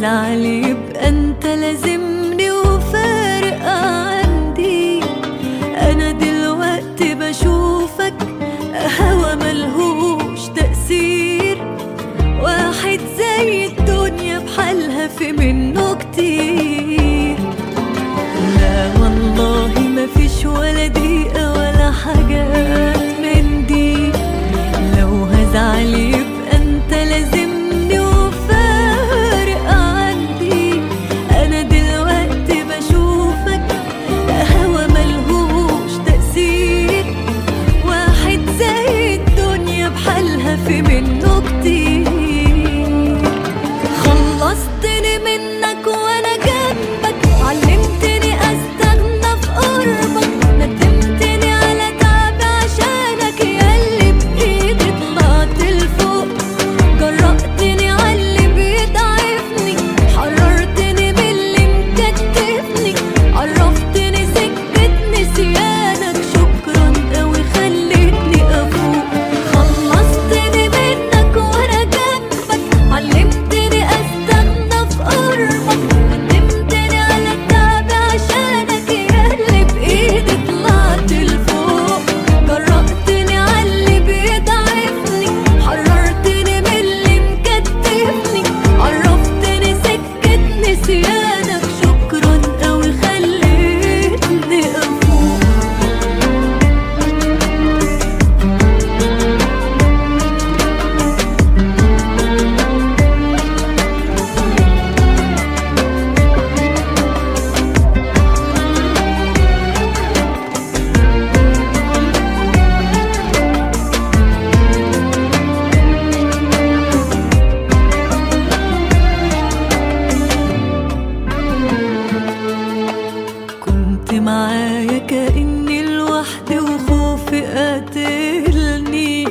هزعل يبقى انت لازمني وفارق عندي انا دلوقتي بشوفك هوا ملهوش تأثير واحد زي الدنيا بحالها في منه كتير لا والله مفيش ولا دقيقة ولا حاجات من دي لو هزعل يبقى انت لازمني وفارق عندي انا دلوقتي بشوفك هوا ملهوش تأثير واحد زي الدنيا بحالها في منه كتير خلصتني منك وانا جنبك علمتني استنى في قربك ندمتني على تعبي عشانك ياللي بايدي طلعت لفوق جرأتني عاللي بيضعفني حررتني من اللي مكتفني عرفتني سكة نسيانك شكرا قوي خليتني افوق خلصتني منك وانا جنبك علمتني استنى في قربك ندمتني على تعبي عشانك ياللي بايدي طلعت لفوق جرأتني عاللي بيضعفني حررتني من اللي مكتفني عرفتني سكة نسيانك شكرا قوي خليتني افوق كنت معايا كأني لوحدي وخوفي قاتلني